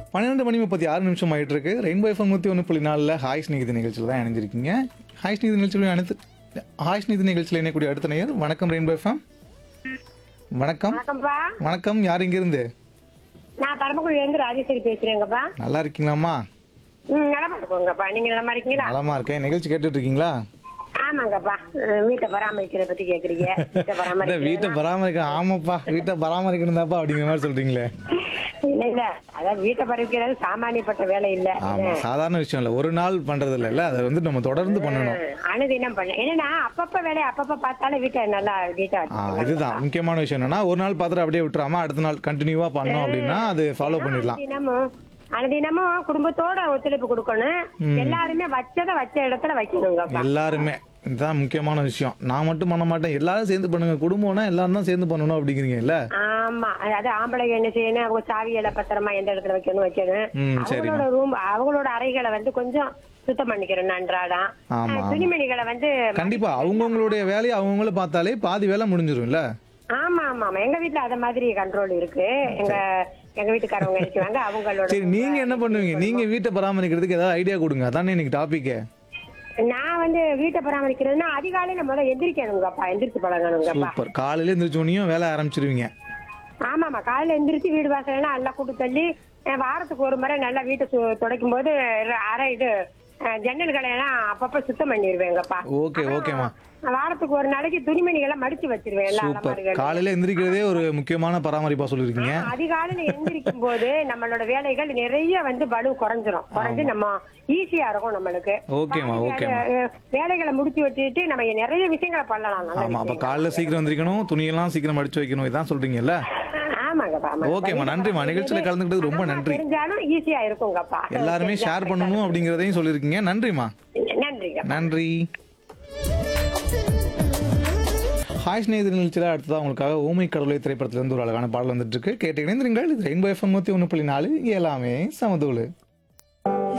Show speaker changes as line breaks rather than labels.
பன்னிரெண்டு மணி முப்பத்தி ஆறு நிமிஷம் ஆயிட்டு இருக்கு ரெயின்போ எஃப்எம் நூற்றி ஒன்று புள்ளி நாலில் ஹாய் ஸ்நேகிதி நிகழ்ச்சியில் தான் இணைஞ்சிருக்கீங்க ஹாய் ஸ்நேகிதி நிகழ்ச்சியில் அனைத்து ஹாய் ஸ்நேகிதி நிகழ்ச்சியில் இணையக்கூடிய அடுத்த நேயர் வணக்கம் ரெயின்போ எஃப்எம் வணக்கம்
வணக்கம்ப்பா
வணக்கம் யார் இங்கிருந்து
நான் பரமக்குடியில இருந்து ராஜேஸ்வரி பேசுறேங்கப்பா
நல்லா இருக்கீங்களாம்மா
ம் நலமா இருக்கோங்கப்பா நீங்க நலமா இருக்கீங்களா
நலமா இருக்கேன் நிகழ்ச்சி கேட்டுட்டு இருக்கீங்களா
ஆமாங்கப்பா அஹ் வீட்டை பராமரிக்கிறத பத்தி கேக்குறீங்க வீட்டை
இந்த
பராமரிக்க
வீட்டை பராமரிக்க ஆமாப்பா வீட்டை பராமரிக்கணும் தான்ப்பா அப்படிங்கிற மாதிரி சொல்றீங்களே
இல்ல இல்ல அதாவது வீட்டை பராமரிக்கிறது சாமானியப்பட்ட வேலை இல்ல
ஆமா சாதாரண விஷயம் இல்லை ஒரு நாள் பண்றது இல்லைல்ல அதை வந்து நம்ம தொடர்ந்து பண்ணணும்
அஹ் அனுதினம் பண்ண என்னன்னா அப்பப்ப வேலையை அப்பப்ப பார்த்தாலும் வீட்டை நல்லா வீட்டை
ஆ இதுதான் முக்கியமான விஷயம் என்னன்னா ஒரு நாள் பார்த்துட்டு அப்படியே விட்டுறாம அடுத்த நாள் கண்டினியூவா பண்ணோம் அப்படின்னா அது ஃபாலோ பண்ணிடலாம்
தினமும் அனுதினமும் குடும்பத்தோட ஒத்துழைப்பு கொடுக்கணும் எல்லாருமே வச்சதை வச்ச இடத்துல வைக்கணுங்கப்பா
எல்லாருமே இதுதான் முக்கியமான விஷயம் நான் மட்டும் பண்ண மாட்டேன் எல்லாரும் சேர்ந்து பண்ணுங்க குடும்பம்னா எல்லாரும் தான் சேர்ந்து பண்ணணும் அப்படிங்கிறீங்கல்ல
ஆமா அதாவது ஆம்பளைங்க என்ன செய்யணும் அவங்க சாவிகளை பத்திரமா எந்த இடத்துல வைக்கணும் வைக்கணும்
ம், சரிம்மா.
அவங்களோட ரூம் அவங்களோட அறைகளை வந்து கொஞ்சம் சுத்தம் பண்ணிக்கிறோம் நன்றாடம்
ஆமா,
அஹ், துணிமணிகளை வந்து
கண்டிப்பா அவங்கவுங்களுடைய வேலையை அவங்கவுங்கள பார்த்தாலே பாதி வேலை முடிஞ்சிரும்ல
ஆமா ஆமா ஆமா எங்க வீட்டுல அத மாதிரி கண்ட்ரோல் இருக்கு எங்க எங்க வீட்டுக்காரவங்க நினைச்சுவாங்க அவங்களோட
சரி நீங்க என்ன பண்ணுவீங்க நீங்க வீட்டை பராமரிக்கிறதுக்கு ஏதாவது ஐடியா கொடுங்க அதானே இன்னைக்கு டாபிக்
நான் வந்து வீட்டை பராமரிக்கிறதுனா அதிகாலையில முதல்ல எந்திரிக்கணுங்கப்பா எந்திரிச்சு பழகணுங்கப்பா
சூப்பர் காலையில எந்திரிச்சோனையும் வேலை ஆரம்பிச்சிருவீங்க
ஆமாமா காலையில எந்திரிச்சு வீடு வாசலாம் நல்லா கூட்டு தள்ளி அஹ், வாரத்துக்கு ஒரு முறை நல்லா வீட்டை சு- துடைக்கும் போது ர- அரை இது அஹ், ஜன்னல்களை எல்லாம் அப்பப்ப சுத்தம் பண்ணிடுவேங்கப்பா
ஓகே ஓகேம்மா
வாரத்துக்கு ஒரு நாளைக்கு துணிமணிகளை மடிச்சு வச்சிருவேன் எல்லா
சூப்பர்
அலமாரிகளும்.
காலையில எந்திரிக்கிறதே ஒரு முக்கியமான பராமரிப்பா சொல்லிருக்கீங்க
அதிகாலையில எந்திரிக்கும் போது நம்மளோட வேலைகள் நிறைய வந்து பலு குறைஞ்சிரும் குறைஞ்சு நம்ம ஈஸியா இருக்கும் நம்மளுக்கு
ஓகேம்மா,
பாதி
ஓகேம்மா.
வேலை- அஹ், வேலைகளை முடிச்சு வச்சுட்டு நம்ம நிறைய விஷயங்களை பண்ணலாம் நல்ல
ஆமா அப்ப
விஷயங்கள்.
காலைல சீக்கிரம் எந்திரிக்கணும் துணியெல்லாம் சீக்கிரம் அடிச்சு வைக்கணும் இதான் சொல்றீங்கல்ல
ஆமாங்கப்பா ஆமாங்க.
ஓகேம்மா நன்றிம்மா நிகழ்ச்சியில கலந்துக்கிட்டது ரொம்ப நன்றி
தெரிஞ்சாலும் ஈஸியா இருக்குங்கப்பா
எல்லாருமே ஷேர் பண்ணணும் அப்படிங்கறதையும் சொல்லிருக்கீங்க நன்றிம்மா
நன்றிங்க
நன்றி ஹாய் ஸ்நேகிதர் நிகழ்ச்சியில் அடுத்ததாக உங்களுக்காக ஊமை கடவுளை திரைப்படத்திலிருந்து ஒரு அழகான பாடல் வந்துட்டு இருக்கு கேட்டு இணைந்திருங்கள் இது ரெயின்போ எஃப்எம் நூற்றி ஒன்று புள்ளி நாலு இங்கே எல்லாமே சமதூளு